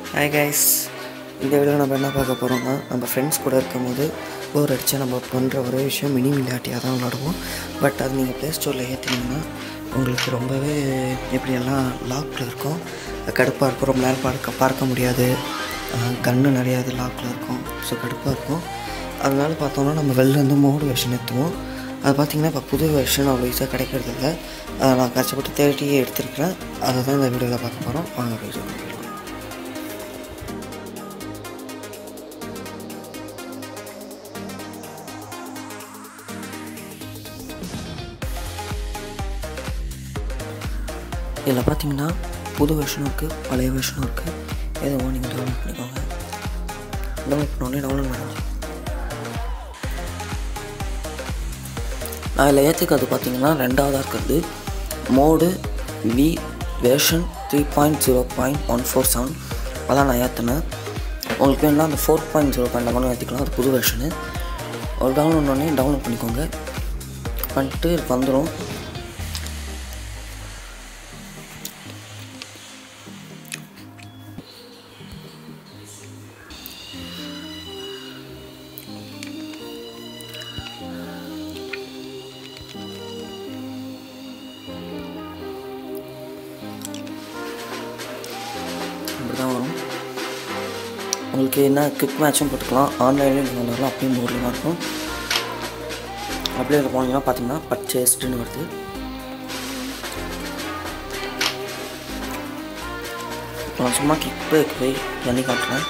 Hi guys இந்த video நம்ம என்ன பார்க்க போகிறோம்னா நம்ம ஃப்ரெண்ட்ஸ் கூட இருக்கும்போது போர் அடித்தா நம்ம பண்ணுற ஒரே விஷயம் மினி விளையாட்டியாக தான் விளாடுவோம் பட் அது நீங்கள் ப்ளே ஸ்டோரில் ஏற்றினீங்கன்னா உங்களுக்கு ரொம்பவே எப்படியெல்லாம் லாக்கில் இருக்கும் கடுப்பாக இருக்கும் ரொம்ப நேரம் பார்க்க பார்க்க முடியாது கன்று நிறையா இது லாக்கில் இருக்கும் ஸோ கடுப்பாக இருக்கும் அதனால பார்த்தோம்னா நம்ம வெளில இருந்து மோடு வெர்ஷன் ஏற்றுவோம் அது பார்த்திங்கன்னா இப்போ புது வெர்ஷன் அவ்வளோ ஈஸியாக கிடைக்கிறது இல்லை அதை நான் கஷ்டப்பட்டு தேடியே எடுத்திருக்கிறேன் அதை தான் இந்த வீடியோவில் பார்க்க போகிறோம் வாங்க வீடியோ இதில் பார்த்தீங்கன்னா புது வெர்ஷனும் இருக்குது பழைய வெர்ஷனும் இருக்குது எதுவோ நீங்கள் டவுன்லோட் பண்ணிக்கோங்க டவுன்லோட் பண்ணோடனே டவுன்லோட் பண்ணி நான் இதில் ஏற்றுக்கிறது பார்த்தீங்கன்னா ரெண்டாவதாக இருக்கிறது mode V version three point zero point one four seven அதான் நான் ஏற்றினேன் உங்களுக்கு வேணும்னா அந்த ஃபோர் பாயிண்ட் ஜீரோ பாயிண்ட் லெவனும் ஏற்றிக்கலாம் அது புது வெர்ஷனு ஒரு டவுன்லோட் பண்ணோடனே டவுன்லோட் பண்ணிக்கோங்க பண்ணிட்டு வந்துடும் இப்படி தான் வரும் உங்களுக்கு என்ன குவிக் மேட்சும் போட்டுக்கலாம் ஆன்லைன்லேயும் நீங்கள் விளாட்லாம் அப்படியும் போர்டில் இருக்கும் அப்படியே இதில் போனீங்கன்னா பார்த்தீங்கன்னா பர்ச்சேஸ்டுன்னு வருது இப்போ நான் சும்மா கிக் பேக் போய் பண்ணி காட்டுறேன்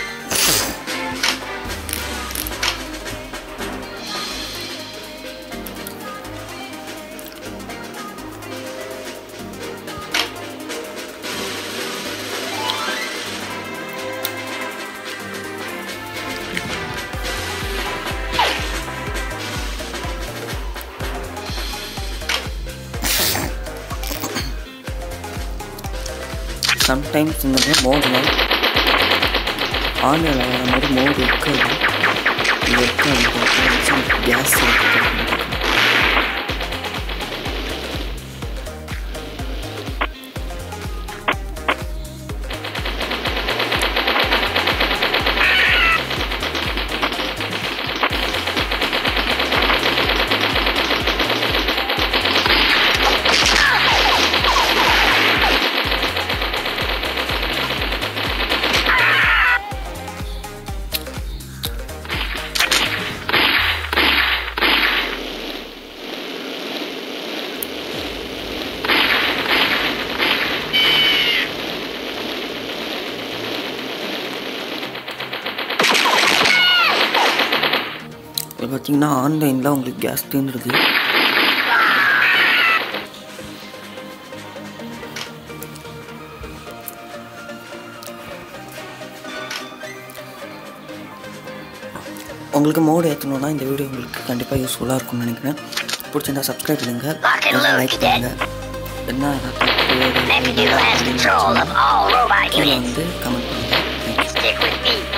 சம்டைம்ஸ் இந்த மாதிரி மோடில் ஆன்லைனில் வர மாதிரி மோடு இருக்காது இது இருக்காது கேஸ் இப்போ பார்த்தீங்கன்னா ஆன்லைனில் உங்களுக்கு கேஸ் தீர்ந்துடுது உங்களுக்கு மோடு ஏற்றணுன்னா இந்த வீடியோ உங்களுக்கு கண்டிப்பாக யூஸ்ஃபுல்லாக இருக்கும்னு நினைக்கிறேன் பிடிச்சிருந்தா சப்ஸ்கிரைப் பண்ணுங்கள் லைக் பண்ணுங்கள் என்ன Let me do has control of all robot கீழே units. வந்து கமெண்ட் பண்ணுங்கள் Stick with me.